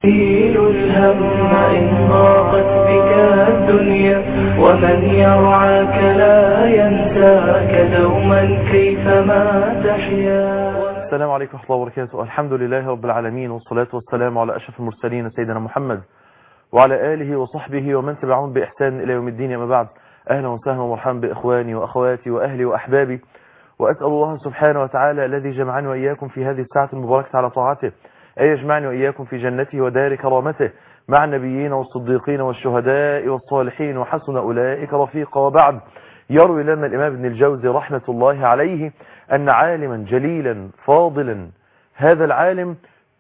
يزيل الهم إن ضاقت بك الدنيا ومن يرعاك لا ينساك دوما كيفما تحيا السلام عليكم ورحمة الله وبركاته الحمد لله رب العالمين والصلاة والسلام على أشرف المرسلين سيدنا محمد وعلى آله وصحبه ومن تبعهم بإحسان إلى يوم الدين أما بعد أهلا وسهلا ومرحبا بإخواني وأخواتي وأهلي وأحبابي وأسأل الله سبحانه وتعالى الذي جمعني وإياكم في هذه الساعة المباركة على طاعته أن يجمعني وإياكم في جنته ودار كرامته مع النبيين والصديقين والشهداء والصالحين وحسن أولئك رفيقا وبعد يروي لنا الإمام ابن الجوزي رحمة الله عليه أن عالما جليلا فاضلا هذا العالم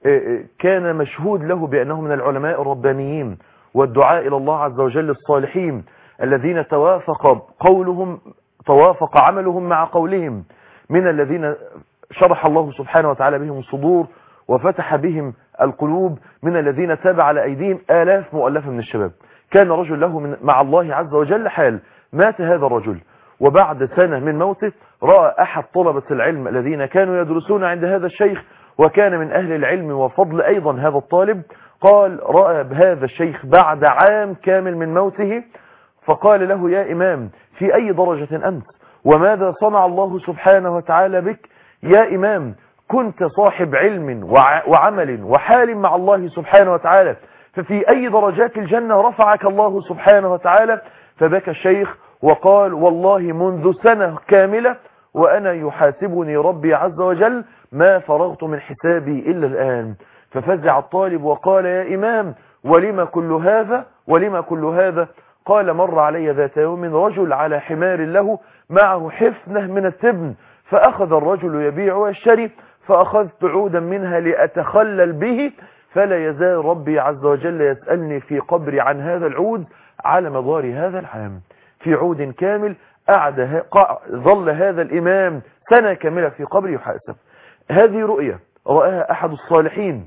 كان مشهود له بأنه من العلماء الربانيين والدعاء إلى الله عز وجل الصالحين الذين توافق قولهم توافق عملهم مع قولهم من الذين شرح الله سبحانه وتعالى بهم الصدور وفتح بهم القلوب من الذين تابع على أيديهم آلاف مؤلفة من الشباب كان رجل له من مع الله عز وجل حال مات هذا الرجل وبعد سنة من موته رأى أحد طلبة العلم الذين كانوا يدرسون عند هذا الشيخ وكان من أهل العلم وفضل أيضا هذا الطالب قال رأى هذا الشيخ بعد عام كامل من موته فقال له يا إمام في أي درجة أنت وماذا صنع الله سبحانه وتعالى بك يا إمام كنت صاحب علم وعمل وحال مع الله سبحانه وتعالى ففي أي درجات الجنة رفعك الله سبحانه وتعالى فبكى الشيخ وقال والله منذ سنة كاملة وأنا يحاسبني ربي عز وجل ما فرغت من حسابي إلا الآن ففزع الطالب وقال يا إمام ولما كل هذا ولما كل هذا قال مر علي ذات يوم رجل على حمار له معه حفنة من التبن فأخذ الرجل يبيع ويشتري فأخذت عودا منها لأتخلل به فلا يزال ربي عز وجل يسألني في قبري عن هذا العود على مدار هذا العام في عود كامل قعد ظل هذا الإمام سنة كاملة في قبري يحاسب هذه رؤية رآها أحد الصالحين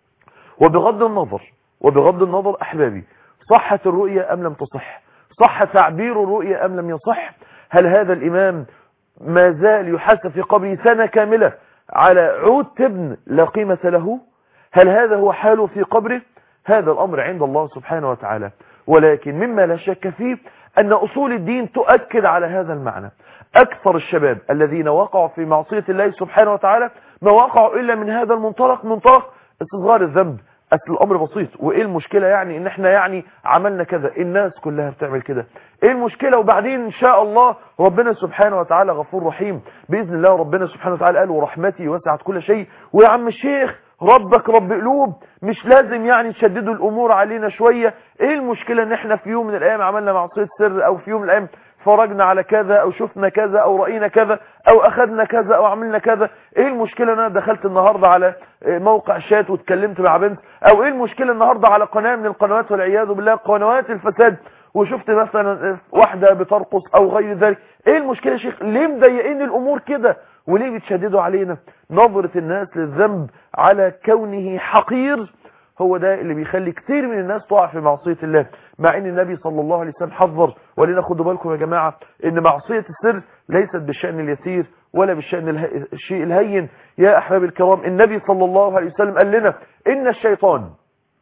وبغض النظر وبغض النظر أحبابي صحت الرؤية أم لم تصح صح تعبير الرؤية أم لم يصح هل هذا الإمام ما زال يحاسب في قبره سنة كاملة على عود تبن لا قيمة له هل هذا هو حاله في قبره هذا الأمر عند الله سبحانه وتعالى ولكن مما لا شك فيه أن أصول الدين تؤكد على هذا المعنى أكثر الشباب الذين وقعوا في معصية الله سبحانه وتعالى ما وقعوا إلا من هذا المنطلق منطلق استصغار الذنب أصل الأمر بسيط وإيه المشكلة يعني إن إحنا يعني عملنا كذا الناس كلها بتعمل كده إيه المشكلة وبعدين إن شاء الله ربنا سبحانه وتعالى غفور رحيم بإذن الله ربنا سبحانه وتعالى قال ورحمتي وسعت كل شيء ويا عم الشيخ ربك رب قلوب مش لازم يعني تشددوا الأمور علينا شوية إيه المشكلة إن إحنا في يوم من الأيام عملنا معصية سر أو في يوم من الأيام فرجنا على كذا او شفنا كذا او رأينا كذا او اخذنا كذا او عملنا كذا ايه المشكلة ان انا دخلت النهاردة على موقع شات واتكلمت مع بنت او ايه المشكلة النهاردة على قناة من القنوات والعياذ بالله قنوات الفساد وشفت مثلا واحدة بترقص او غير ذلك ايه المشكلة يا شيخ ليه مضايقين الامور كده وليه بتشددوا علينا نظرة الناس للذنب على كونه حقير هو ده اللي بيخلي كتير من الناس تقع في معصية الله مع ان النبي صلى الله عليه وسلم حذر ولنا خدوا بالكم يا جماعة ان معصية السر ليست بالشأن اليسير ولا بالشأن اله... الشيء الهين يا احباب الكرام النبي صلى الله عليه وسلم قال لنا ان الشيطان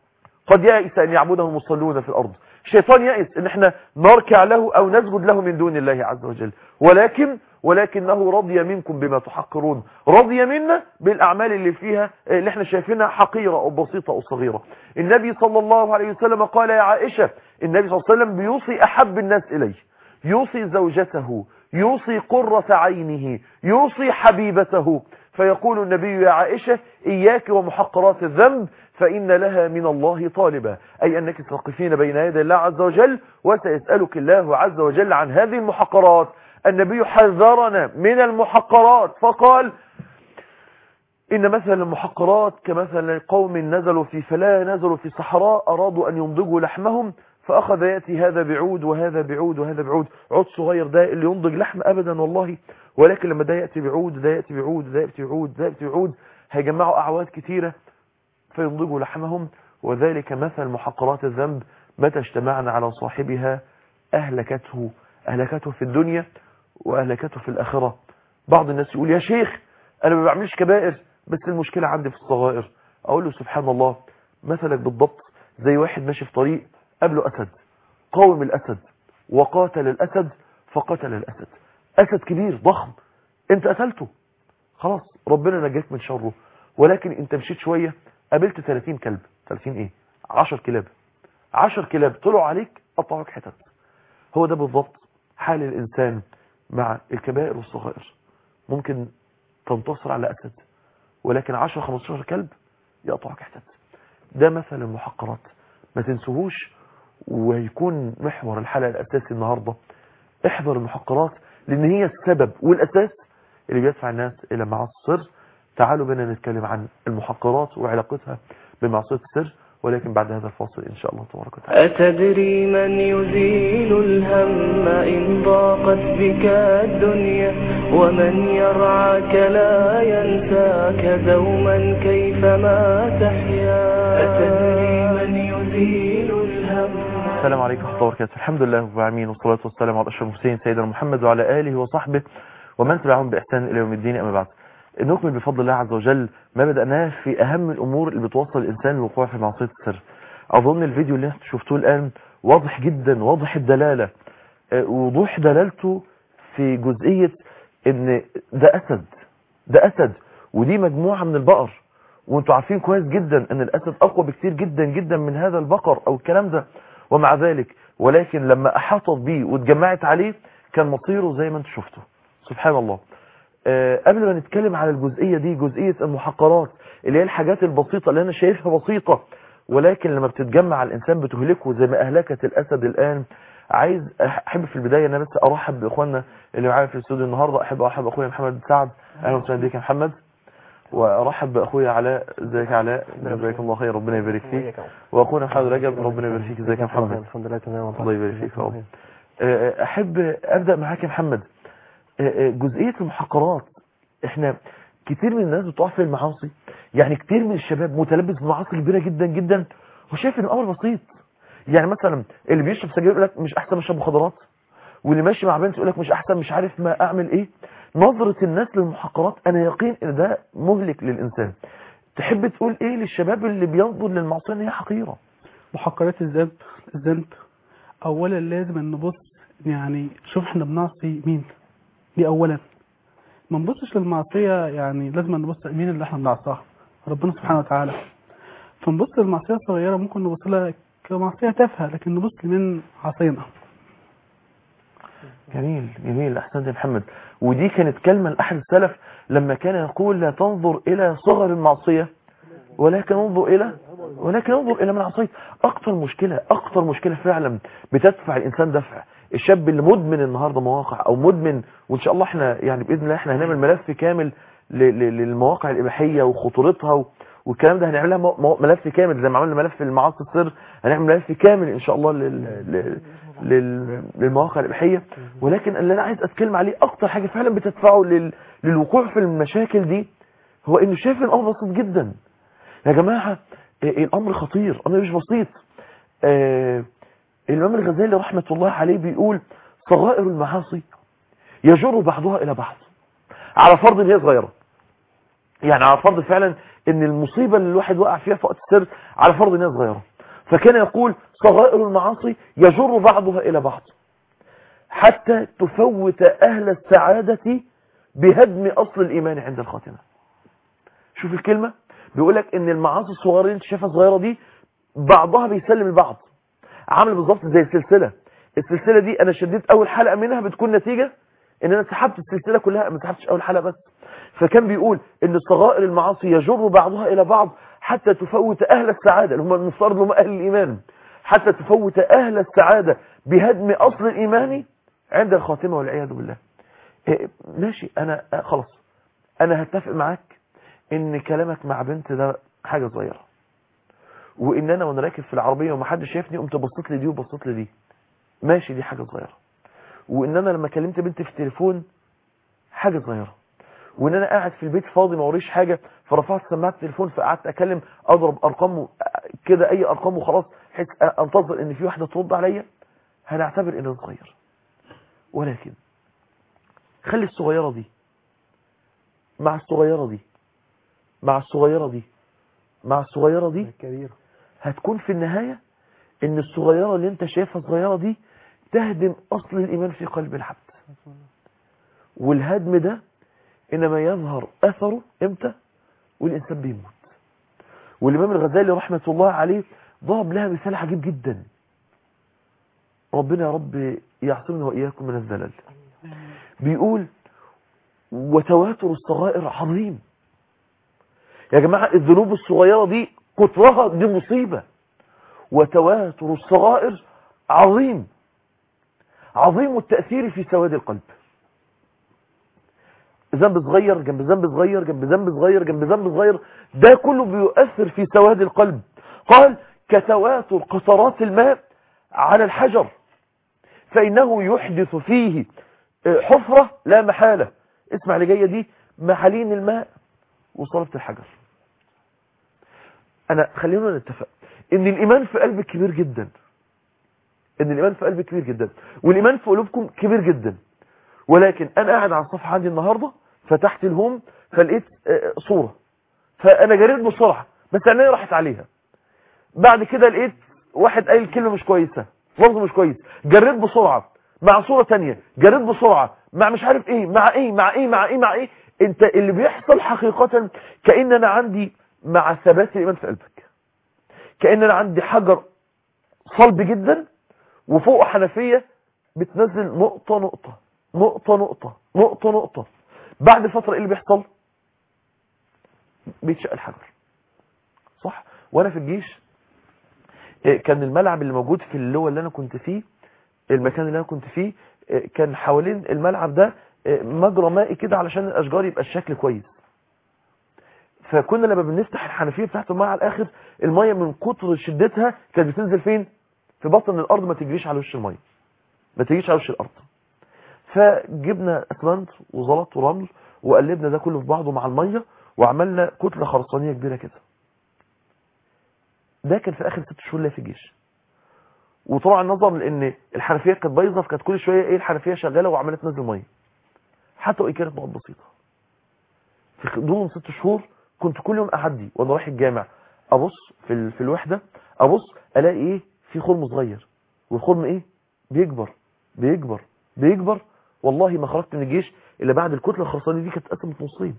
قد يأس ان يعبده المصلون في الارض الشيطان يأس ان احنا نركع له او نسجد له من دون الله عز وجل ولكن ولكنه رضي منكم بما تحقرون رضي منا بالأعمال اللي فيها اللي احنا شايفينها حقيرة أو بسيطة أو صغيرة النبي صلى الله عليه وسلم قال يا عائشة النبي صلى الله عليه وسلم بيوصي أحب الناس إليه يوصي زوجته يوصي قرة عينه يوصي حبيبته فيقول النبي يا عائشة إياك ومحقرات الذنب فإن لها من الله طالبا أي أنك تقفين بين يدي الله عز وجل وسيسألك الله عز وجل عن هذه المحقرات النبي حذرنا من المحقرات فقال إن مثل المحقرات كمثل قوم نزلوا في فلا نزلوا في صحراء أرادوا أن ينضجوا لحمهم فأخذ يأتي هذا بعود وهذا بعود وهذا بعود عود صغير ده اللي ينضج لحم أبدا والله ولكن لما ده يأتي بعود ده يأتي بعود ده يأتي بعود ده يأتي بعود هيجمعوا أعواد كتيرة فينضجوا لحمهم وذلك مثل محقرات الذنب متى اجتمعنا على صاحبها أهلكته أهلكته في الدنيا وأهلكته في الآخرة بعض الناس يقول يا شيخ أنا ما بعملش كبائر بس المشكلة عندي في الصغائر أقول له سبحان الله مثلك بالضبط زي واحد ماشي في طريق قبله أسد قاوم الأسد وقاتل الأسد فقتل الأسد أسد كبير ضخم انت قتلته خلاص ربنا نجاك من شره ولكن انت مشيت شوية قابلت 30 كلب 30 ايه 10 كلاب 10 كلاب طلعوا عليك قطعوك حتت هو ده بالضبط حال الإنسان مع الكبائر والصغائر ممكن تنتصر على أسد ولكن 10 15 كلب يقطعك حتت ده مثل المحقرات ما تنسوهوش ويكون محور الحلقة الأساسي النهاردة احذر المحقرات لأن هي السبب والأساس اللي بيدفع الناس إلى معاصي السر تعالوا بنا نتكلم عن المحقرات وعلاقتها بمعصية السر ولكن بعد هذا الفاصل إن شاء الله تبارك وتعالى أتدري من يزيل الهم إن ضاقت بك الدنيا ومن يرعاك لا ينساك دوما كيفما تحيا أتدري من يزيل الهم السلام عليكم ورحمة الله وبركاته الحمد لله رب العالمين والصلاة والسلام على أشرف المرسلين سيدنا محمد وعلى آله وصحبه ومن تبعهم بإحسان إلى يوم الدين أما بعد نكمل بفضل الله عز وجل ما بدأناه في أهم الأمور اللي بتوصل الإنسان للوقوع في معصية السر أظن الفيديو اللي انتم شفتوه الآن واضح جدا واضح الدلالة آه، وضوح دلالته في جزئية ان ده أسد ده أسد ودي مجموعة من البقر وانتوا عارفين كويس جدا ان الأسد أقوى بكتير جدا جدا من هذا البقر أو الكلام ده ومع ذلك ولكن لما أحاطت بيه واتجمعت عليه كان مصيره زي ما انتوا شفتوا سبحان الله آه، قبل ما نتكلم على الجزئية دي جزئية المحقرات اللي هي الحاجات البسيطة اللي أنا شايفها بسيطة ولكن لما بتتجمع على الإنسان بتهلكه زي ما أهلكت الأسد الآن عايز أحب في البداية أن أنا بس أرحب بإخواننا اللي معايا في الاستوديو النهاردة أحب أرحب بأخويا محمد سعد أهلا وسهلا بك يا محمد وأرحب بأخويا علاء ازيك يا علاء جزاك الله خير ربنا يبارك فيك وأخونا محمد رجب ربنا يبارك فيك ازيك يا محمد الحمد لله تمام الله يبارك فيك يا رب آه، أحب أبدأ معاك يا محمد آه، آه، جزئية المحقرات احنا كتير من الناس بتقع في المعاصي يعني كتير من الشباب متلبس بمعاصي كبيرة جدا جدا وشايف ان الامر بسيط يعني مثلا اللي بيشرب سجاير يقول لك مش احسن ما اشرب مخدرات واللي ماشي مع بنت يقول لك مش احسن مش عارف ما اعمل ايه نظرة الناس للمحقرات انا يقين ان ده مهلك للانسان تحب تقول ايه للشباب اللي بينظر للمعصية ان هي حقيرة محقرات الذنب الذنب اولا لازم نبص يعني شوف احنا بنعصي مين دي اولا ما نبصش للمعصيه يعني لازم نبص مين اللي احنا بنعصاها ربنا سبحانه وتعالى فنبص للمعصيه الصغيره ممكن نبص لها كمعصيه تافهه لكن نبص لمين عصينا جميل جميل احسنت يا محمد ودي كانت كلمة لأحد السلف لما كان يقول لا تنظر إلى صغر المعصية ولكن انظر إلى ولكن انظر إلى من عصيت أكتر مشكلة أكتر مشكلة فعلا بتدفع الإنسان دفع الشاب اللي مدمن النهاردة مواقع أو مدمن وإن شاء الله احنا يعني بإذن الله احنا هنعمل ملف كامل ل- ل- للمواقع الإباحية وخطورتها و- والكلام ده هنعملها مو- مو- ملف كامل زي ما عملنا ملف المعاصي السر هنعمل ملف كامل إن شاء الله لل... لل... لل... للمواقع الإباحية ولكن اللي أنا عايز أتكلم عليه أكتر حاجة فعلا بتدفعه لل... للوقوع في المشاكل دي هو إنه شايف الأمر بسيط جدا يا جماعة آه، الأمر خطير الأمر مش بسيط آه، الإمام الغزالي رحمة الله عليه بيقول صغائر المعاصي يجر بعضها إلى بعض على فرض إن هي صغيرة يعني على فرض فعلا ان المصيبة اللي الواحد وقع فيها في وقت السر على فرض ان هي صغيرة فكان يقول صغائر المعاصي يجر بعضها الى بعض حتى تفوت اهل السعادة بهدم اصل الايمان عند الخاتمة شوف الكلمة بيقولك ان المعاصي الصغيرة اللي انت شايفها صغيرة دي بعضها بيسلم البعض عامل بالظبط زي السلسلة السلسلة دي انا شديت اول حلقة منها بتكون نتيجة ان انا سحبت السلسلة كلها ما سحبتش اول حلقة بس فكان بيقول ان صغائر المعاصي يجر بعضها الى بعض حتى تفوت اهل السعادة اللي هم المفترض اللي هم اهل الايمان حتى تفوت اهل السعادة بهدم اصل الايمان عند الخاتمة والعياذ بالله إيه، ماشي انا آه، خلاص انا هتفق معاك ان كلامك مع بنت ده حاجة صغيرة وان انا وانا راكب في العربية ومحدش شايفني قمت بصيت لي دي وبصيت لي دي ماشي دي حاجة صغيرة وان انا لما كلمت بنتي في التليفون حاجة صغيرة وان انا قاعد في البيت فاضي ما وريش حاجة فرفعت سماعة التليفون فقعدت اكلم اضرب ارقام و- كده اي ارقام وخلاص بحيث انتظر ان في واحدة ترد عليا هنعتبر انه صغير ولكن خلي الصغيرة دي مع الصغيرة دي مع الصغيرة دي مع الصغيرة دي كبير هتكون في النهاية ان الصغيرة اللي انت شايفها صغيرة دي تهدم اصل الايمان في قلب العبد والهدم ده انما يظهر اثره امتى والانسان بيموت والامام الغزالي رحمة الله عليه ضرب لها مثال عجيب جدا ربنا يا رب يعصمنا واياكم من الزلل بيقول وتواتر الصغائر عظيم يا جماعة الذنوب الصغيرة دي كترها دي مصيبة وتواتر الصغائر عظيم عظيم التأثير في سواد القلب ذنب صغير جنب ذنب صغير جنب ذنب صغير جنب ذنب صغير ده كله بيؤثر في سواد القلب قال كتواتر قطرات الماء على الحجر فإنه يحدث فيه حفرة لا محالة اسمع اللي جاية دي محالين الماء وصلبة الحجر أنا خلينا نتفق إن الإيمان في قلبك كبير جدا إن الإيمان في قلبك كبير جدا والإيمان في قلوبكم كبير جدا ولكن أنا قاعد على الصفحة عندي النهاردة فتحت الهوم فلقيت صورة فأنا جريت بسرعة بس عيني راحت عليها بعد كده لقيت واحد قايل كلمة مش كويسة لفظ مش كويس جريت بسرعة مع صورة تانية جريت بسرعة مع مش عارف ايه مع ايه مع ايه مع ايه مع ايه انت اللي بيحصل حقيقة كأن انا عندي مع ثبات الايمان في قلبك كأن انا عندي حجر صلب جدا وفوق حنفية بتنزل نقطة نقطة نقطة نقطة نقطة نقطة بعد فترة ايه اللي بيحصل بيتشق الحجر صح وانا في الجيش كان الملعب اللي موجود في اللواء اللي انا كنت فيه المكان اللي انا كنت فيه كان حوالين الملعب ده مجرى مائي كده علشان الاشجار يبقى الشكل كويس فكنا لما بنفتح الحنفيه بتاعت الميه على الاخر الميه من كتر شدتها كانت بتنزل فين في بطن الارض ما تجريش على وش الميه ما تجريش على وش الارض فجبنا اسمنت وزلط ورمل وقلبنا ده كله في بعضه مع الميه وعملنا كتله خرسانيه كبيره كده ده كان في اخر ست شهور ليا في الجيش وطبعا نظرا لان الحنفيه كانت بايظه فكانت كل شويه ايه الحنفيه شغاله وعماله تنزل ميه حتى وان كانت نقط بسيطه في غضون ست شهور كنت كل يوم اعدي وانا رايح الجامع ابص في ال... في الوحده ابص الاقي ايه في خرم صغير والخرم ايه بيكبر بيكبر بيكبر والله ما خرجت من الجيش الا بعد الكتله الخرسانيه دي كانت اتقسمت نصين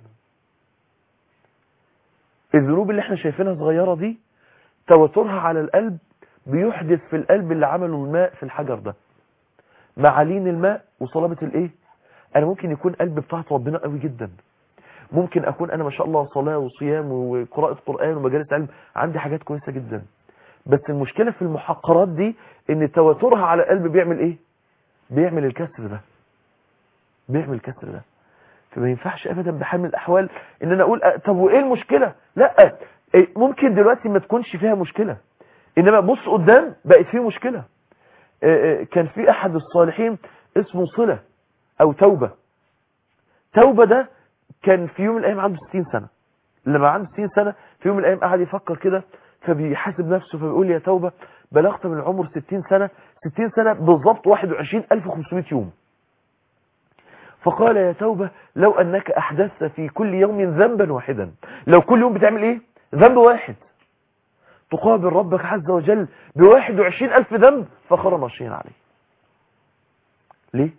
الذنوب اللي احنا شايفينها صغيره دي توترها على القلب بيحدث في القلب اللي عمله الماء في الحجر ده معالين الماء وصلابة الايه انا ممكن يكون قلب بتاعت ربنا قوي جدا ممكن اكون انا ما شاء الله صلاة وصيام وقراءة قرآن ومجالس علم عندي حاجات كويسة جدا بس المشكلة في المحقرات دي ان توترها على القلب بيعمل ايه بيعمل الكسر ده بيعمل الكسر ده فما ينفعش ابدا بحال من الاحوال ان انا اقول طب وايه المشكلة لا ممكن دلوقتي ما تكونش فيها مشكلة انما بص قدام بقت فيه مشكلة كان في احد الصالحين اسمه صلة او توبة توبة ده كان في يوم من الايام عنده 60 سنة لما عنده 60 سنة في يوم من الايام قعد يفكر كده فبيحاسب نفسه فبيقول يا توبة بلغت من العمر 60 سنة 60 سنة بالضبط 21500 يوم فقال يا توبة لو أنك أحدثت في كل يوم ذنبا واحدا لو كل يوم بتعمل إيه ذنب واحد تقابل ربك عز وجل بواحد وعشرين ألف ذنب فخر ماشيين عليه ليه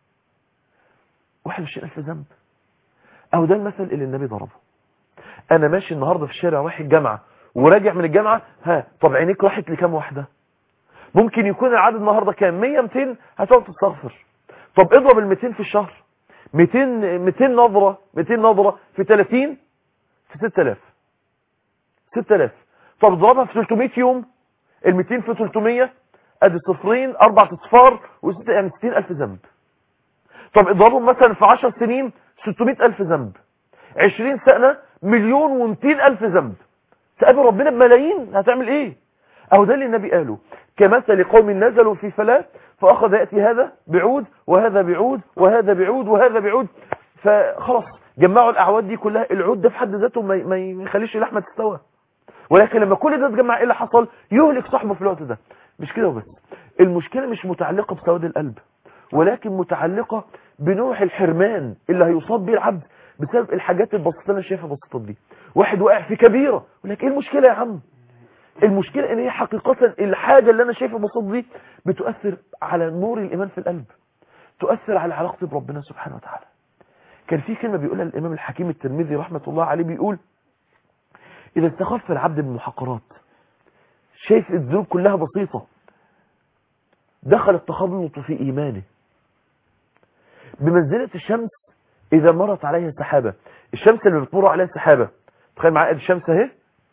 واحد وعشرين ألف ذنب أو ده المثل اللي النبي ضربه أنا ماشي النهاردة في الشارع رايح الجامعة وراجع من الجامعة ها طب عينيك راحت لكام واحدة ممكن يكون العدد النهاردة كام 100 200 هتقعد تستغفر طب اضرب ال 200 في الشهر 200 200 نظرة 200 نظرة في 30 في 6000 6000 طب اضربها في 300 يوم ال 200 في 300 ادي صفرين اربع اصفار وست يعني 60000 ذنب طب اضربهم مثلا في 10 سنين 600000 ذنب 20 سنة مليون و200 الف ذنب تقابل ربنا بملايين هتعمل ايه اهو ده اللي النبي قاله كمثل قوم نزلوا في فلاة فاخذ يأتي هذا بعود وهذا بعود وهذا بعود وهذا بعود فخلاص جمعوا الاعواد دي كلها العود ده في حد ذاته ما ما يخليش اللحمه تستوى ولكن لما كل ده اتجمع ايه اللي حصل يهلك صاحبه في الوقت ده مش كده وبس المشكله مش متعلقه بسواد القلب ولكن متعلقه بنوع الحرمان اللي هيصاب بيه العبد بسبب الحاجات البسيطه اللي انا شايفها بسيطه دي واحد واقع في كبيره يقول لك ايه المشكله يا عم المشكلة ان هي حقيقة الحاجة اللي انا شايفها بصوت دي بتؤثر على نور الايمان في القلب تؤثر على علاقتي بربنا سبحانه وتعالى كان في كلمة بيقولها الامام الحكيم الترمذي رحمة الله عليه بيقول اذا استخف العبد بالمحقرات شايف الذنوب كلها بسيطة دخل التخلط في ايمانه بمنزلة الشمس اذا مرت عليها سحابة الشمس اللي بتمر عليها سحابة تخيل معايا الشمس اهي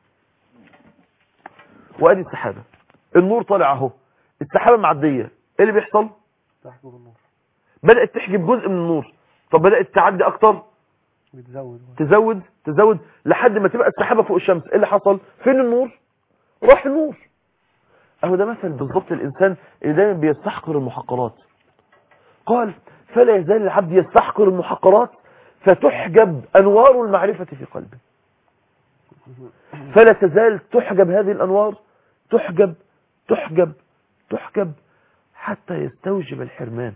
وادي السحابة النور طالع اهو السحابة معدية ايه اللي بيحصل تحجب النور بدأت تحجب جزء من النور طب بدأت تعدي اكتر بتزود تزود تزود لحد ما تبقى السحابة فوق الشمس ايه اللي حصل فين النور راح النور اهو ده مثل بالضبط الانسان اللي دايما بيستحقر المحقرات قال فلا يزال العبد يستحقر المحقرات فتحجب انوار المعرفة في قلبه فلا تزال تحجب هذه الانوار تحجب تحجب تحجب حتى يستوجب الحرمان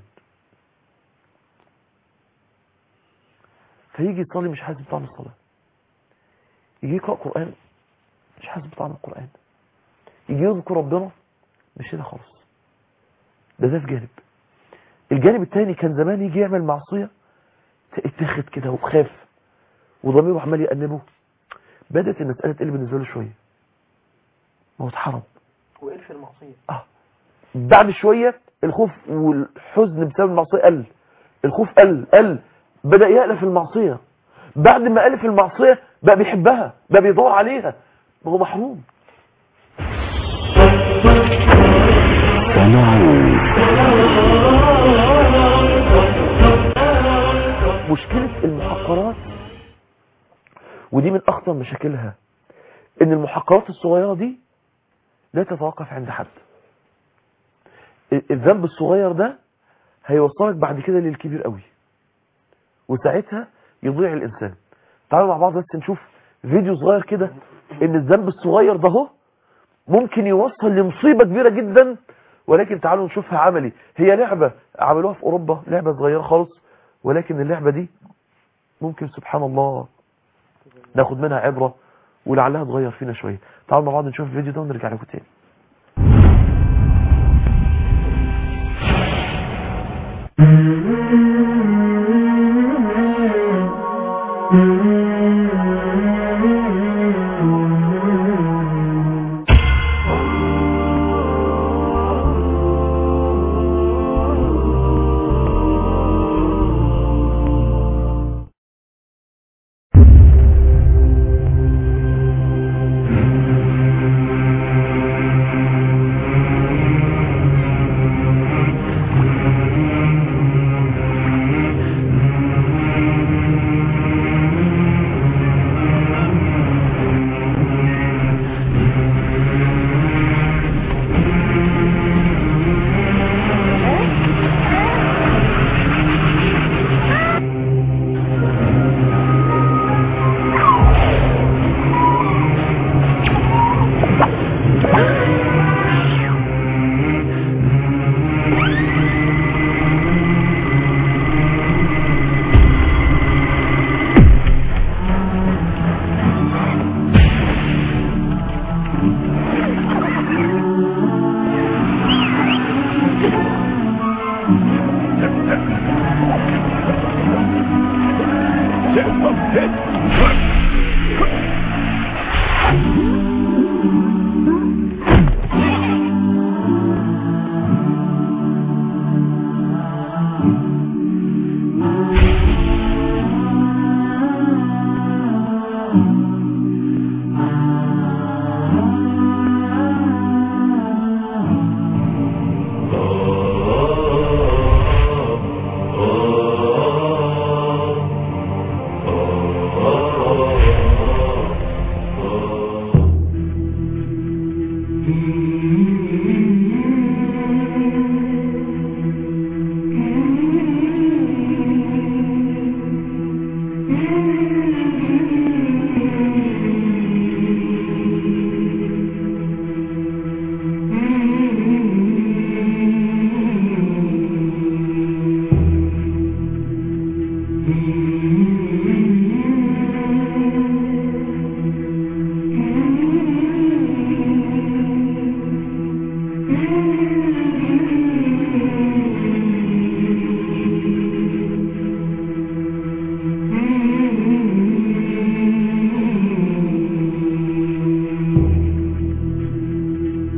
فيجي يصلي مش حاسس بطعم الصلاة يجي يقرأ قرآن مش حاسس بطعم القرآن يجي يذكر ربنا مش كده خالص ده ده في جانب الجانب التاني كان زمان يجي يعمل معصية اتخذ كده وخاف وضميره عمال يأنبه بدأت المسألة تقل بالنسبة له شوية ما هو اتحرم وإيه في المعصية اه بعد شوية الخوف والحزن بسبب المعصية قل الخوف قل قل بدأ يألف المعصية بعد ما ألف المعصية بقى بيحبها بقى بيدور عليها ما هو محروم مشكلة المحقرات ودي من أخطر مشاكلها إن المحقرات الصغيرة دي لا تتوقف عند حد الذنب الصغير ده هيوصلك بعد كده للكبير قوي وساعتها يضيع الإنسان تعالوا مع بعض بس نشوف فيديو صغير كده إن الذنب الصغير ده هو ممكن يوصل لمصيبة كبيرة جدا ولكن تعالوا نشوفها عملي هي لعبة عملوها في أوروبا لعبة صغيرة خالص ولكن اللعبة دي ممكن سبحان الله ناخد منها عبرة ولعلها تغير فينا شوية تعالوا مع بعض نشوف الفيديو ده ونرجع لكم تاني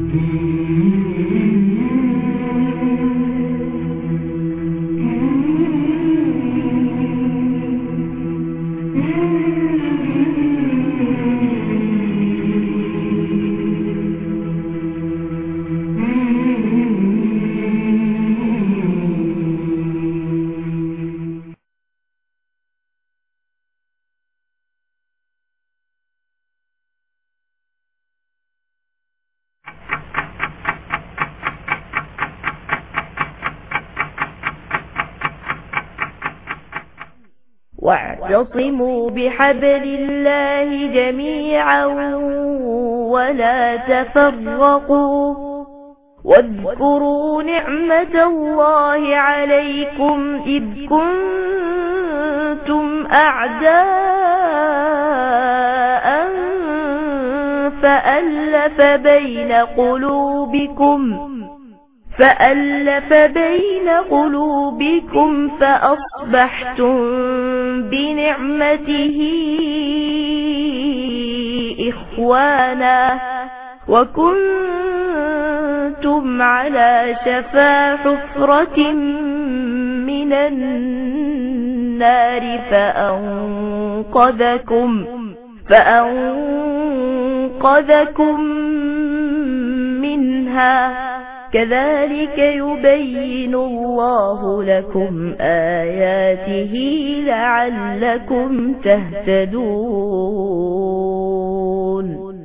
واعتصموا بحبل الله جميعا ولا تفرقوا واذكروا نعمة الله عليكم إذ كنتم أعداء فألف بين قلوبكم فألف بين قلوبكم فأصبحتم بنعمته إخوانا وكنتم على شفا حفرة من النار فأنقذكم فأنقذكم منها كذلك يبين الله لكم آياته لعلكم تهتدون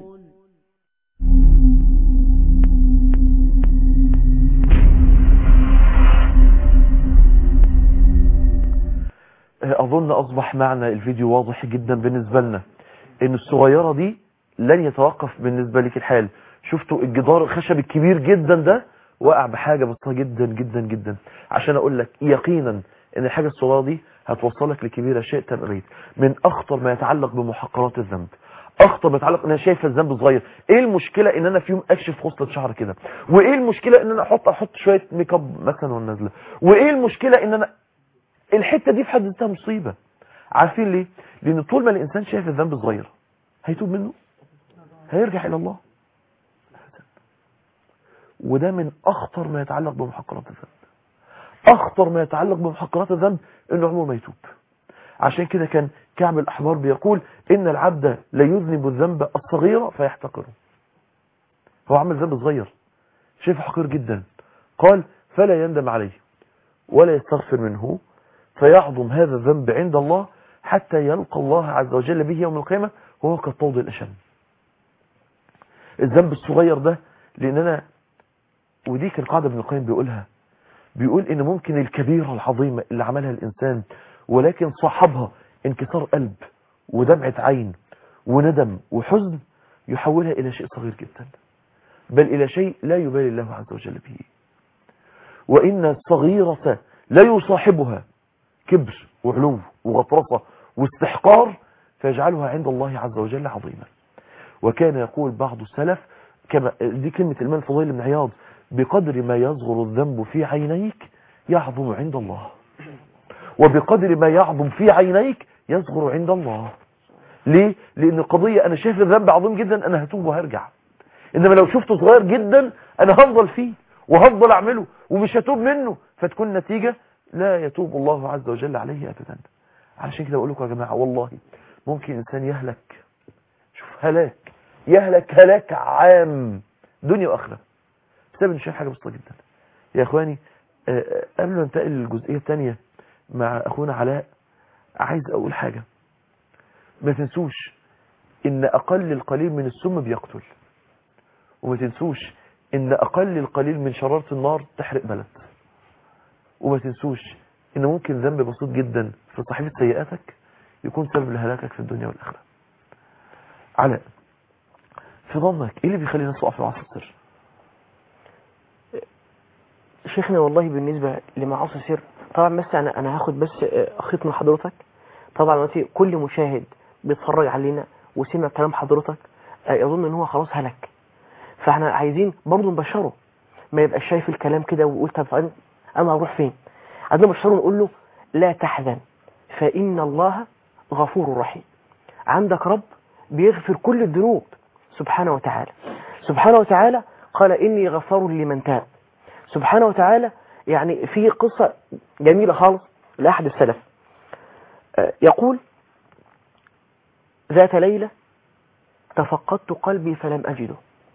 أظن أصبح معنا الفيديو واضح جدا بالنسبة لنا إن الصغيرة دي لن يتوقف بالنسبة لك الحال شفتوا الجدار الخشب الكبير جدا ده وقع بحاجة بسيطة جدا جدا جدا عشان أقول لك يقينا إن الحاجة الصغيرة دي هتوصلك لكبيرة شيء تبريد من أخطر ما يتعلق بمحقرات الذنب اخطر ما يتعلق ان انا شايف الذنب صغير ايه المشكله ان انا في يوم اكشف خصله شعر كده وايه المشكله ان انا احط احط شويه ميك اب مثلا والنازله وايه المشكله ان انا الحته دي في حد ذاتها مصيبه عارفين ليه لان طول ما الانسان شايف الذنب صغير هيتوب منه هيرجع الى الله وده من اخطر ما يتعلق بمحقرات الذنب اخطر ما يتعلق بمحقرات الذنب انه عمره ما يتوب عشان كده كان كعب الاحبار بيقول ان العبد لا يذنب الذنب الصغير فيحتقره هو عمل ذنب صغير شايفه حقير جدا قال فلا يندم عليه ولا يستغفر منه فيعظم هذا الذنب عند الله حتى يلقى الله عز وجل به يوم القيامة وهو كالطود الأشم الذنب الصغير ده لأن أنا ودي كان قاعدة ابن القيم بيقولها بيقول إن ممكن الكبيرة العظيمة اللي عملها الإنسان ولكن صاحبها انكسار قلب ودمعة عين وندم وحزن يحولها إلى شيء صغير جدا بل إلى شيء لا يبالي الله عز وجل به وإن الصغيرة لا يصاحبها كبر وعلو وغطرسة واستحقار فيجعلها عند الله عز وجل عظيمة وكان يقول بعض السلف كما دي كلمة الإمام الفضيل بن عياض بقدر ما يصغر الذنب في عينيك يعظم عند الله وبقدر ما يعظم في عينيك يصغر عند الله ليه؟ لأن القضية أنا شايف الذنب عظيم جدا أنا هتوب وهرجع إنما لو شفته صغير جدا أنا هفضل فيه وهفضل أعمله ومش هتوب منه فتكون نتيجة لا يتوب الله عز وجل عليه أبدا علشان كده بقول لكم يا جماعة والله ممكن إنسان يهلك شوف هلاك يهلك هلاك عام دنيا وآخرة بسبب إنه شايف حاجة بسيطة جدا يا إخواني آه، قبل ما ننتقل للجزئية الثانية مع أخونا علاء عايز أقول حاجة ما تنسوش إن أقل القليل من السم بيقتل وما تنسوش إن أقل القليل من شرارة النار تحرق بلد وما تنسوش إن ممكن ذنب بسيط جدا في صحيفة سيئاتك يكون سبب لهلاكك في الدنيا والآخرة علاء في ظنك إيه اللي بيخلي الناس تقع في معاصي السر شيخنا والله بالنسبة لمعاصي السر طبعا بس انا انا هاخد بس آه، خيط من حضرتك طبعا دلوقتي كل مشاهد بيتفرج علينا وسمع كلام حضرتك آه، يظن ان هو خلاص هلك فاحنا عايزين برضه نبشره ما يبقاش شايف الكلام كده ويقول طب أنا- انا هروح فين عايزين نبشره ونقول له لا تحزن فان الله غفور رحيم عندك رب بيغفر كل الذنوب سبحانه وتعالى سبحانه وتعالى قال إني غفار لمن تاب سبحانه وتعالى يعني في قصة جميلة خالص لأحد السلف آه، يقول ذات ليلة تفقدت قلبي فلم أجده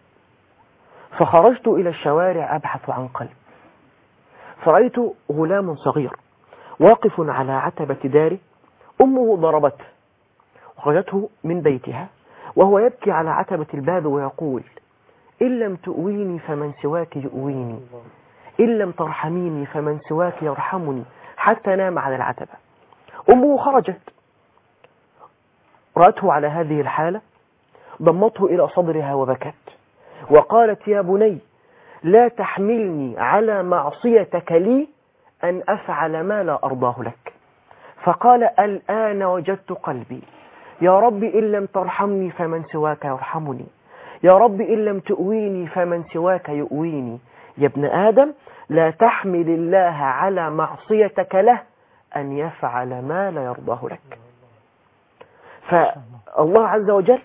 فخرجت إلى الشوارع أبحث عن قلب فرأيت غلام صغير واقف على عتبة داره أمه ضربته وخرجته من بيتها وهو يبكي على عتبة الباب ويقول إن لم تؤويني فمن سواك يؤويني إن لم ترحميني فمن سواك يرحمني حتى نام على العتبة أمه خرجت رأته على هذه الحالة ضمته إلى صدرها وبكت وقالت يا بني لا تحملني على معصيتك لي أن أفعل ما لا أرضاه لك فقال الآن وجدت قلبي يا رب إن لم ترحمني فمن سواك يرحمني يا رب إن لم تؤويني فمن سواك يؤويني يا ابن آدم لا تحمل الله على معصيتك له أن يفعل ما لا يرضاه لك فالله عز وجل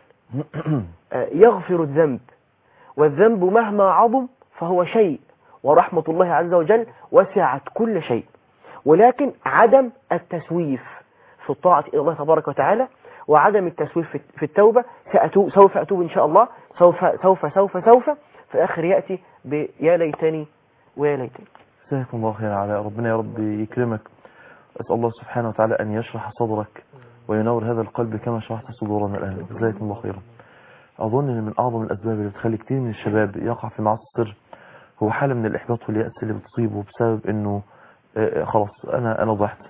يغفر الذنب والذنب مهما عظم فهو شيء ورحمة الله عز وجل وسعت كل شيء ولكن عدم التسويف في الطاعة إلى الله تبارك وتعالى وعدم التسويف في- في التوبة سأتوب سوف أتوب إن شاء الله سوف سوف سوف سوف في الآخر يأتي بيا ليتني ويا ليتني جزاكم الله خير على ربنا يا رب يكرمك أسأل الله سبحانه وتعالى أن يشرح صدرك وينور هذا القلب كما شرحت صدورنا الآن جزاكم الله خيرا أظن أن من أعظم الأسباب اللي بتخلي كتير من الشباب يقع في معاصي السر هو حالة من الإحباط واليأس اللي بتصيبه بسبب أنه آه، خلاص أنا أنا ضعت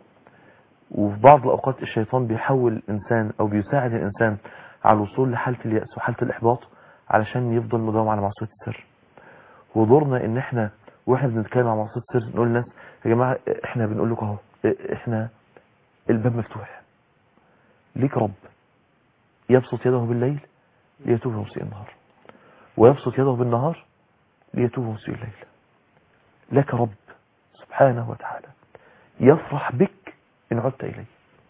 وفي بعض الأوقات الشيطان بيحول الإنسان أو بيساعد الإنسان على الوصول لحالة اليأس وحالة الإحباط علشان يفضل مداوم على معصية السر ودورنا ان احنا واحنا بنتكلم عن معصيه السر نقول للناس يا جماعه احنا بنقول لكم اهو احنا الباب مفتوح ليك رب يبسط يده بالليل ليتوب مسيء النهار ويبسط يده بالنهار ليتوب مسيء الليل لك رب سبحانه وتعالى يفرح بك ان عدت اليه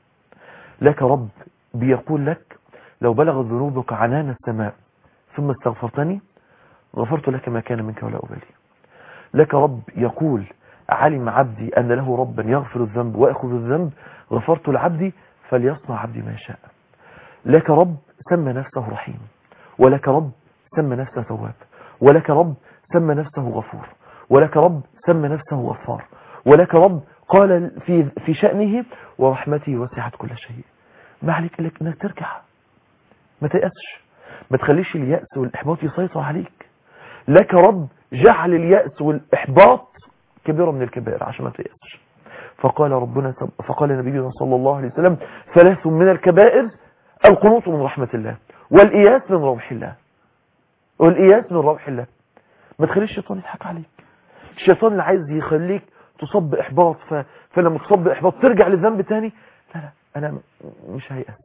لك رب بيقول لك لو بلغت ذنوبك عنان السماء ثم استغفرتني غفرت لك ما كان منك ولا أبالي لك رب يقول علم عبدي أن له ربا يغفر الذنب ويأخذ الذنب غفرت لعبدي فليصنع عبدي ما شاء لك رب سمى نفسه رحيم ولك رب سمى نفسه تواب ولك رب سمى نفسه غفور ولك رب سمى نفسه غفار ولك رب قال في في شأنه ورحمتي وسعت كل شيء ما عليك إلا انك ترجع ما تيأسش ما تخليش اليأس والإحباط يسيطر عليك لك رب جعل اليأس والإحباط كبيرة من الكبائر عشان ما تيأسش فقال ربنا فقال نبينا صلى الله عليه وسلم ثلاث من الكبائر القنوط من رحمة الله والإياس من روح الله والإياس من روح الله ما تخليش الشيطان يضحك عليك الشيطان اللي عايز يخليك تصب بإحباط ف... فلما تصب بإحباط ترجع للذنب تاني لا لا أنا م- مش هيأس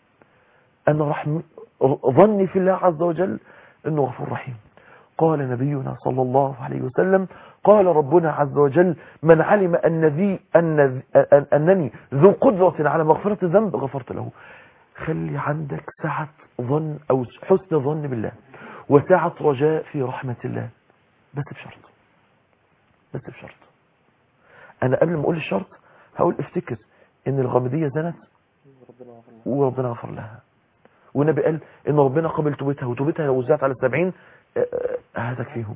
أنا رحم ظني في الله عز وجل أنه غفور رحيم قال نبينا صلى الله عليه وسلم قال ربنا عز وجل من علم أن ذي أن أن أنني ذو قدرة على مغفرة الذنب غفرت له خلي عندك سعة ظن أو حسن ظن بالله وسعة رجاء في رحمة الله بس بشرط بس بشرط أنا قبل ما أقول الشرط هقول افتكر إن الغامدية زنت وربنا غفر لها والنبي قال إن ربنا قبل توبتها وتوبتها لو وزعت على السبعين آه، آه، هتكفيهم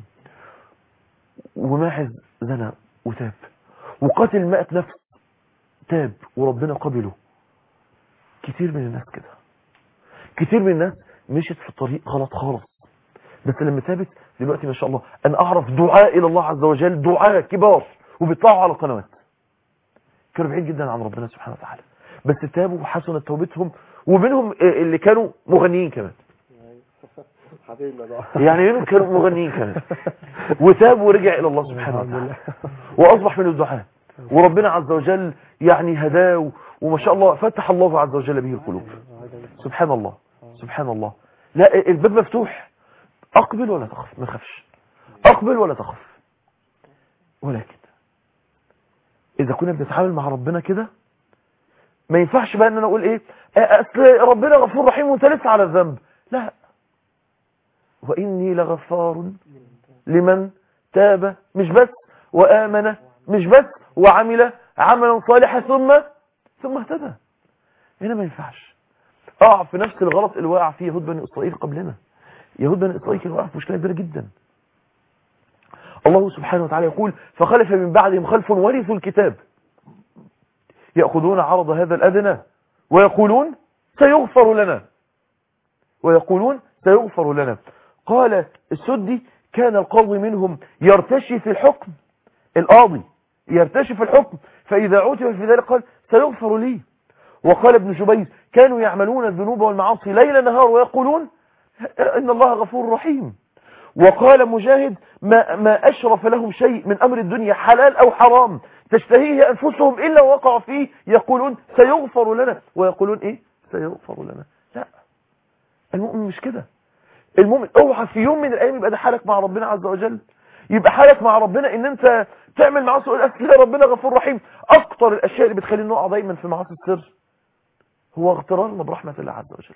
وماحز زنى وتاب وقاتل مئة نفس تاب وربنا قبله كتير من الناس كده كتير من الناس مشت في الطريق غلط خالص بس لما تابت دلوقتي ما شاء الله انا اعرف دعاء الى الله عز وجل دعاء كبار وبيطلعوا على القنوات كانوا بعيد جدا عن ربنا سبحانه وتعالى بس تابوا وحسنت توبتهم ومنهم اللي كانوا مغنيين كمان يعني منهم كانوا مغنيين كمان وتاب ورجع الى الله سبحانه وتعالى واصبح من الدعاء وربنا عز وجل يعني هداه وما شاء الله فتح الله عز وجل به القلوب سبحان الله سبحان الله لا الباب مفتوح اقبل ولا تخف ما تخافش اقبل ولا تخف ولكن اذا كنا بنتعامل مع ربنا كده ما ينفعش بقى ان انا اقول ايه آه، اصل ربنا غفور رحيم وانت لسه على الذنب لا واني لغفار لمن تاب مش بس وآمن مش بس وعمل عملا صالحا ثم ثم اهتدى هنا ما ينفعش اقع في نفس الغلط اللي وقع فيه يهود بني اسرائيل قبلنا يهود بني اسرائيل كانوا وقعوا في مشكله كبيره جدا الله سبحانه وتعالى يقول فخلف من بعدهم خلف ورثوا الكتاب يأخذون عرض هذا الأدنى ويقولون سيغفر لنا ويقولون سيغفر لنا قال السدي كان القاضي منهم يرتشي في الحكم القاضي يرتشي في الحكم فإذا عوتب في ذلك قال سيغفر لي وقال ابن جبير كانوا يعملون الذنوب والمعاصي ليل نهار ويقولون إن الله غفور رحيم وقال مجاهد ما, ما أشرف لهم شيء من أمر الدنيا حلال أو حرام تشتهيه أنفسهم إلا وقع فيه يقولون سيغفر لنا ويقولون إيه سيغفر لنا لا المؤمن مش كده المؤمن اوعى في يوم من الأيام يبقى ده حالك مع ربنا عز وجل يبقى حالك مع ربنا ان انت تعمل معاصي تقول اصل ربنا غفور رحيم اكتر الاشياء اللي بتخلينا نقع دايما في معاصي السر هو اغترارنا برحمة الله عز وجل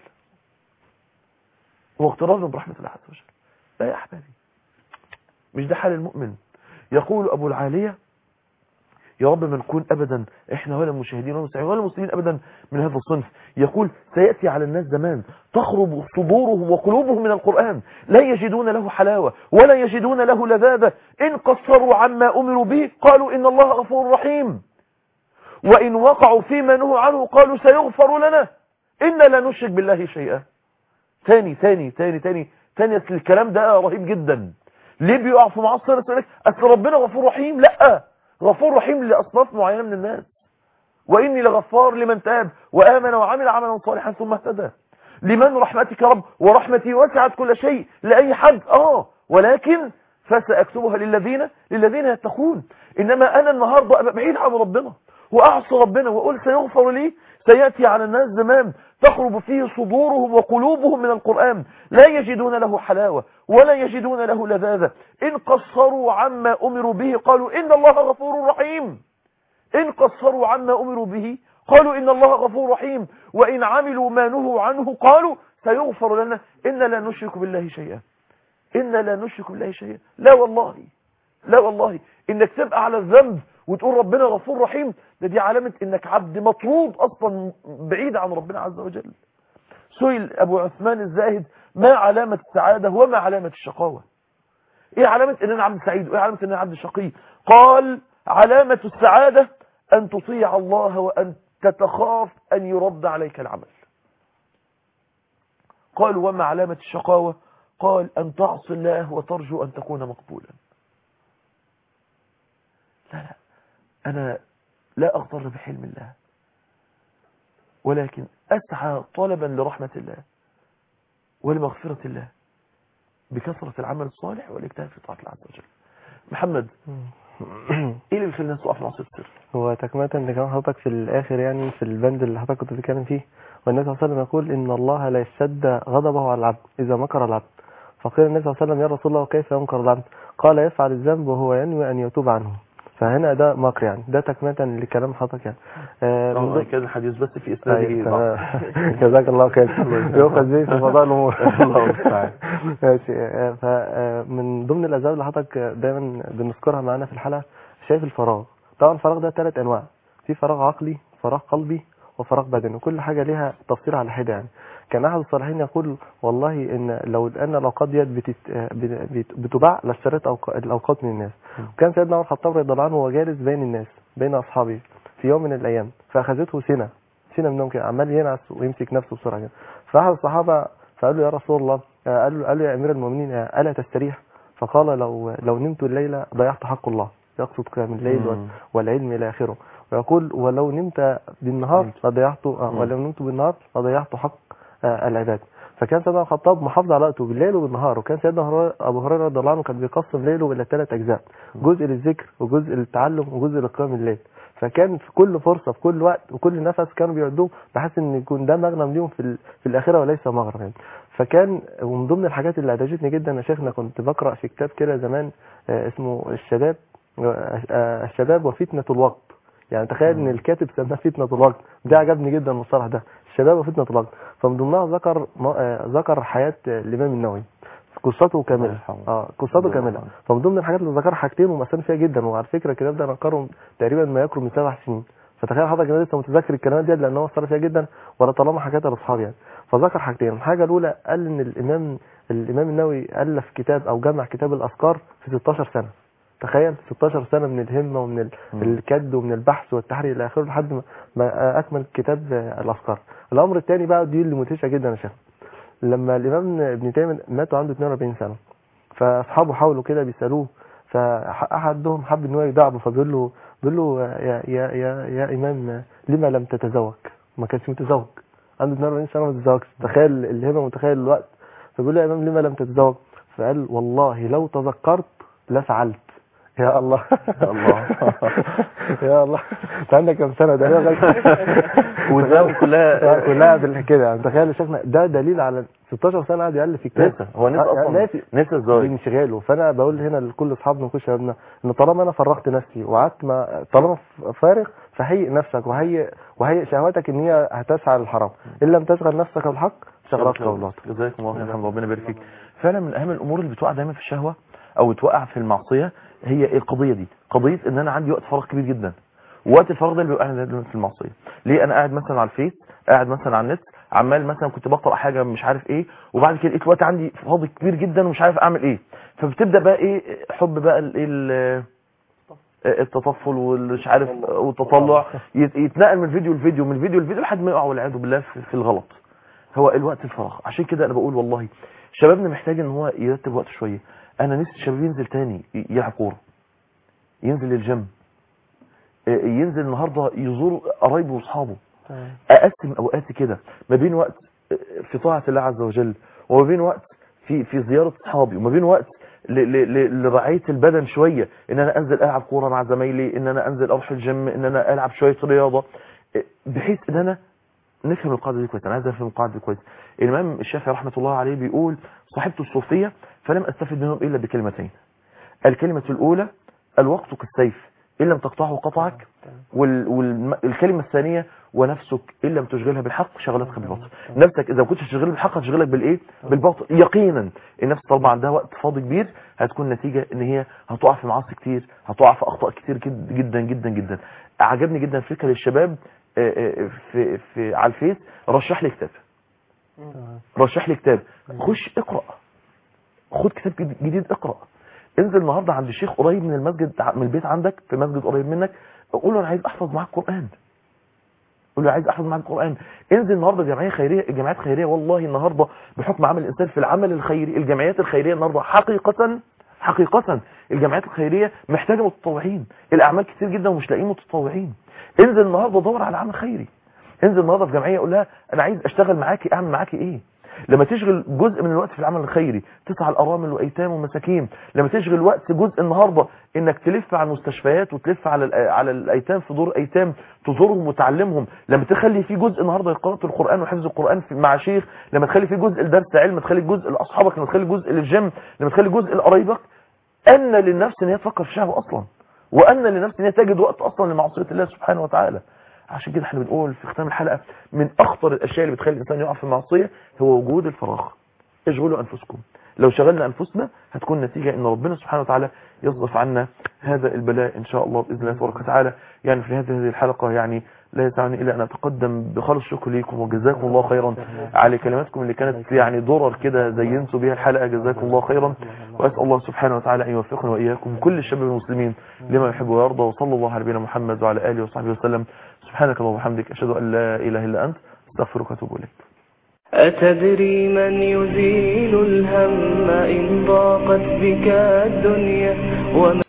هو اغترارنا برحمة الله عز وجل لا يا احبابي مش ده حال المؤمن يقول ابو العالية يا رب ما نكون ابدا احنا ولا المشاهدين ولا المستمعين ولا المسلمين ابدا من هذا الصنف يقول سياتي على الناس زمان تخرب صدورهم وقلوبهم من القران لا يجدون له حلاوه ولا يجدون له لذاذه ان قصروا عما امروا به قالوا ان الله غفور رحيم وان وقعوا فيما نهوا عنه قالوا سيغفر لنا انا لا نشرك بالله شيئا ثاني ثاني ثاني ثاني ثاني أصل الكلام ده رهيب جدا ليه بيقع في معصيه يقول اصل ربنا غفور رحيم لا غفور رحيم لأصناف معينة من الناس وإني لغفار لمن تاب وآمن وعمل عملا صالحا ثم اهتدى لمن رحمتك رب ورحمتي وسعت كل شيء لأي حد آه ولكن فسأكتبها للذين للذين يتقون إنما أنا النهاردة أبقى بعيد عن ربنا وأعصى ربنا وأقول سيغفر لي سيأتي على الناس زمان تخرب فيه صدورهم وقلوبهم من القرآن لا يجدون له حلاوة ولا يجدون له لذاذة إن قصروا عما أمروا به قالوا إن الله غفور رحيم إن قصروا عما أمروا به قالوا إن الله غفور رحيم وإن عملوا ما نهوا عنه قالوا سيغفر لنا إن لا نشرك بالله شيئا إن لا نشرك بالله شيئا لا والله لا والله إنك تبقى على الذنب وتقول ربنا غفور رحيم ده دي علامة انك عبد مطرود اصلا بعيد عن ربنا عز وجل سئل ابو عثمان الزاهد ما علامة السعادة وما علامة الشقاوة ايه علامة ان انا عبد سعيد وايه علامة ان انا عبد شقي قال علامة السعادة ان تطيع الله وان تتخاف ان يرد عليك العمل قال وما علامة الشقاوة قال ان تعصي الله وترجو ان تكون مقبولا لا لا أنا لا أغتر بحلم الله ولكن أسعى طلبا لرحمة الله ولمغفرة الله بكثرة العمل الصالح والاجتهاد في طاعة الله عز وجل محمد ايه اللي بيخلي الناس تقع في معصيه السر هو تكملة لكلام حضرتك في الآخر يعني في البند اللي حضرتك كنت بتتكلم فيه والنبي صلى الله عليه وسلم يقول إن الله لا يشتد غضبه على العبد إذا مكر العبد فقيل النبي صلى الله عليه وسلم يا رسول الله كيف ينكر العبد قال يفعل الذنب وهو ينوي أن يتوب عنه فهنا ده مكر يعني ده تكملة لكلام حضرتك يعني آه من والله ضمن- كان الحديث بس في أيوة، اسناده ضعف. تمام. جزاك الله خير يؤخذ به في فضاء الامور الله المستعان. ماشي آه، فمن ضمن الاسباب اللي حضرتك دايما بنذكرها معانا في الحلقه شايف الفراغ طبعا الفراغ ده ثلاث انواع في فراغ عقلي فراغ قلبي وفراغ بدني وكل حاجه ليها تفصيل على حده يعني كان احد الصالحين يقول والله ان لو ان الاوقات ديت بتت... بت- بتباع لاشتريت أوق- الاوقات من الناس وكان سيدنا عمر الخطاب رضي الله عنه وهو جالس بين الناس بين اصحابه في يوم من الايام فاخذته سنه سنه منهم كده عمال ينعس ويمسك نفسه بسرعه كده فاحد الصحابه فقال له يا رسول الله آه، قال له قال له يا امير المؤمنين آه، الا تستريح فقال لو لو نمت الليله ضيعت حق الله يقصد قيام الليل وال- مم. والعلم الى اخره ويقول ولو نمت بالنهار لضيعت آه، مم. ولو نمت بالنهار لضيعت حق آه، العباد فكان سيدنا الخطاب محافظ على وقته بالليل وبالنهار وكان سيدنا هريرة- ابو هريره رضي الله عنه كان بيقسم ليله الى ثلاث اجزاء جزء للذكر وجزء للتعلم وجزء لقيام الليل فكان في كل فرصه في كل وقت وكل نفس كانوا بيعدوه بحيث ان يكون ده مغنم ليهم في ال- في الاخره وليس مغرم يعني. فكان ومن ضمن الحاجات اللي ادهشتني جدا يا شيخنا كنت بقرا في كتاب كده زمان آه، اسمه الشباب آه، آه، الشباب وفتنه الوقت يعني تخيل ان الكاتب سماه فتنه الوقت ده عجبني جدا المصطلح ده الشباب وفتنه الوقت فمن ضمنها ذكر م- آه، ذكر حياه آه، الامام النووي قصته كامله يرحمه. اه قصته الله كامله يرحمه. فمن ضمن الحاجات اللي ذكرها حاجتين ومأثرين فيها جدا وعلى فكره الكتاب ده انا قرأه تقريبا ما يقرب من سبع سنين فتخيل حضرتك انا لسه متذكر الكلمات دي لان هو اثر فيها جدا ولا طالما حكيتها لاصحابي يعني فذكر حاجتين الحاجه الاولى قال ان الامام الامام النووي الف كتاب او جمع كتاب الاذكار في 16 سنه تخيل 16 سنه من الهمه ومن ال- مم. الكد ومن البحث والتحري الى اخره لحد ما- ما اكمل كتاب آه، الاذكار الامر الثاني بقى دي اللي مدهشه جدا يا شيخ لما الامام ابن تيميه مات وعنده 42 سنه فاصحابه حاولوا كده بيسالوه فاحدهم حب ان هو يدعبه فبيقول له بيقول له يا يا يا يا امام لما لم تتزوج ما كانش متزوج عنده 42 سنه ما تتزوجش تخيل الهمه متخيل الوقت فبيقول له يا امام لما لم تتزوج فقال والله لو تذكرت لفعلت يا الله يا الله. يا الله انت عندك كام سنه ده ودماغه كلها- كلها بال- كده يعني تخيل يا شيخنا ده دليل على 16 سنه قاعد يالف في كتاب نسى هو نسى آه، اصلا ناسي نسى الزواج بانشغاله فانا بقول هنا لكل اصحابنا وكل شبابنا ان طالما انا فرغت نفسي وقعدت ما طالما ف- فارغ فهيئ نفسك وهيئ وهيئ شهواتك ان هي هتسعى للحرام ان لم تشغل نفسك بالحق شغلتك بالباطل جزاكم الله خيرا ربنا يبارك فيك فعلا من اهم الامور اللي بتوقع دايما في الشهوه او توقع في المعصيه هي القضيه دي قضيه ان انا عندي وقت فراغ كبير جدا وقت الفراغ ده اللي بيوقعني دايما في المعصيه ليه انا قاعد مثلا على الفيس قاعد مثلا على النت عمال مثلا كنت بقرا حاجه مش عارف ايه وبعد كده لقيت الوقت عندي فاضي كبير جدا ومش عارف اعمل ايه فبتبدا بقى ايه حب بقى ال- ال- التطفل والمش عارف والتطلع يت- يتنقل من فيديو لفيديو من فيديو لفيديو لحد ما يقع والعياذ بالله في في الغلط هو الوقت الفراغ عشان كده انا بقول والله شبابنا محتاج ان هو يرتب وقت شويه انا نفسي الشباب ينزل تاني ي- يلعب كوره ينزل الجيم آه، ينزل النهارده يزور قرايبه واصحابه اقسم اوقاتي كده ما بين وقت آه، في طاعه الله عز وجل وما بين وقت في في زياره اصحابي وما بين وقت ل- ل- ل- لرعايه البدن شويه ان انا انزل العب كوره مع زمايلي ان انا انزل اروح الجيم ان انا العب شويه رياضه آه، بحيث ان انا نفهم القاعده دي كويس انا عايز افهم القاعده دي كويس الامام الشافعي رحمه الله عليه بيقول صاحبت الصوفيه فلم استفد منهم الا بكلمتين الكلمه الاولى الوقت كالسيف ان لم تقطعه قطعك والكلمه الثانيه ونفسك ان لم تشغلها بالحق شغلتك بالباطل نفسك اذا ما كنتش تشغلها بالحق هتشغلك بالايه بالباطل يقينا النفس طالما عندها وقت فاضي كبير هتكون نتيجه ان هي هتقع في معاصي كتير هتقع في اخطاء كتير جد- جدا جدا جدا عجبني جدا فكره للشباب آه، آه، في في على الفيس رشح لي كتاب رشح لي كتاب خش اقرا خد كتاب جد- جديد اقرا انزل النهارده عند الشيخ قريب من المسجد من البيت عندك في مسجد قريب منك قول له انا عايز احفظ معاك قران قول له عايز احفظ معاك القران انزل النهارده جمعيه خيريه الجمعيات الخيريه والله النهارده بحكم عمل الانسان في العمل الخيري الجمعيات الخيريه النهارده حقيقه حقيقه الجمعيات الخيريه محتاجه متطوعين الاعمال كتير جدا ومش لاقيين متطوعين انزل النهارده دور على عمل خيري انزل النهارده في جمعيه قول لها انا عايز اشتغل معاكي اعمل معاكي ايه لما تشغل جزء من الوقت في العمل الخيري تسعى الارامل وايتام ومساكين لما تشغل وقت جزء النهارده انك تلف على المستشفيات وتلف على الأ- على الايتام في دور ايتام تزورهم وتعلمهم لما تخلي في جزء النهارده لقراءه القران وحفظ القران في مع شيخ لما تخلي في جزء لدرس علم تخلي جزء لاصحابك لما تخلي جزء للجيم لما تخلي جزء لقرايبك ان للنفس ان هي تفكر في شهوه اصلا وان للنفس ان هي تجد وقت اصلا لمعصيه الله سبحانه وتعالى عشان كده احنا بنقول في ختام الحلقه من اخطر الاشياء اللي بتخلي الانسان يقع في المعصيه هو وجود الفراغ اشغلوا انفسكم لو شغلنا انفسنا هتكون نتيجه ان ربنا سبحانه وتعالى يصرف عنا هذا البلاء ان شاء الله باذن الله تبارك وتعالى يعني في هذه هذه الحلقه يعني لا يسعني الا ان اتقدم بخالص الشكر ليكم وجزاكم الله خيرا على كلماتكم اللي كانت يعني درر كده زينتوا بها الحلقه جزاكم الله خيرا واسال الله سبحانه وتعالى ان يوفقنا واياكم كل الشباب المسلمين لما يحب ويرضى وصلى الله على نبينا محمد وعلى اله وصحبه وسلم سبحانك اللهم وبحمدك اشهد ان لا اله الا انت استغفرك واتوب اليك أتدري من يزيل الهم إن ضاقت بك الدنيا ومن